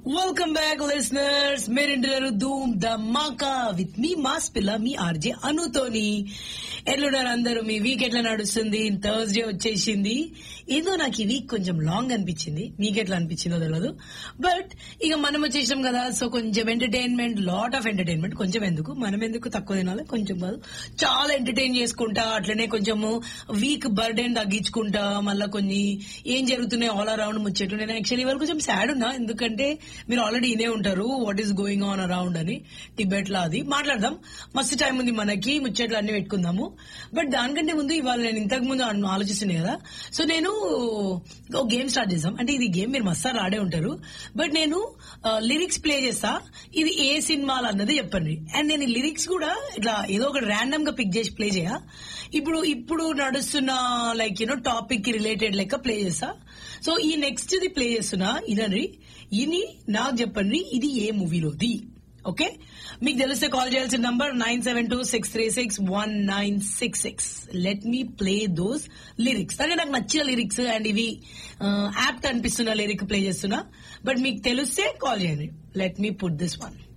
welcome back listeners మీరింటున్నారు ధూమ్ ధమాకా with me mass పిల్ల మీ RJ అనుతోని ఎట్లున్నారు అందరూ మీ వీక్ ఎట్లా నడుస్తుంది థర్స్డే వచ్చేసింది ఏదో నాకు ఈ వీక్ కొంచెం లాంగ్ అనిపించింది మీకు ఎట్లా అనిపించిందో తెలియదు బట్ ఇక మనం వచ్చేసాం కదా సో కొంచెం ఎంటర్టైన్మెంట్ లాట్ ఆఫ్ ఎంటర్టైన్మెంట్ కొంచెం ఎందుకు మనం ఎందుకు తక్కువ తినాలి కొంచెం కాదు చాలా ఎంటర్టైన్ చేసుకుంటా అట్లనే కొంచెము వీక్ బర్డెన్ తగ్గించుకుంటా మళ్ళీ కొన్ని ఏం జరుగుతున్నాయి ఆల్ అరౌండ్ ముచ్చట్లు నేను యాక్చువల్లీ ఇవాళ కొంచెం సాడ్ ఉన్నా ఎందుకంటే మీరు ఆల్రెడీ ఇనే ఉంటారు what is going on around అని టిబెట్ లో అది మాట్లాడదాం మస్తు టైం ఉంది మనకి ముచ్చట్లు అన్ని పెట్టుకుందాము బట్ దానికంటే ముందు ఇవాళ నేను ఇంతకు ముందు అను- ఆలోచిస్తున్నాయి కదా సో నేను ఒక గేమ్ స్టార్ట్ చేసాం అంటే ఇది గేమ్ మీరు మస్తాలు ఆడే ఉంటారు బట్ నేను లిరిక్స్ ప్లే చేస్తా ఇది ఏ సినిమాలు అన్నది చెప్పండి అండ్ నేను లిరిక్స్ కూడా ఇట్లా ఏదో ఒక ర్యాండమ్ గా పిక్ చేసి ప్లే చేయ ఇప్పుడు ఇప్పుడు నడుస్తున్న లైక్ యూనో టాపిక్ కి రిలేటెడ్ లెక్క ప్లే చేస్తా సో ఈ నెక్స్ట్ ది ప్లే చేస్తున్నా ఇనండి ఇది నాకు చెప్పండి ఇది ఏ మూవీలోది ఓకే మీకు తెలిస్తే కాల్ చేయాల్సిన number nine seven two six three six one nine six six let me play those lyrics అంటే నాకు నచ్చిన లిరిక్స్ అండ్ ఇవి యాప్ట్ అనిపిస్తున్న లిరిక్ ప్లే చేస్తున్నా బట్ మీకు తెలిస్తే కాల్ చేయండి let me put this one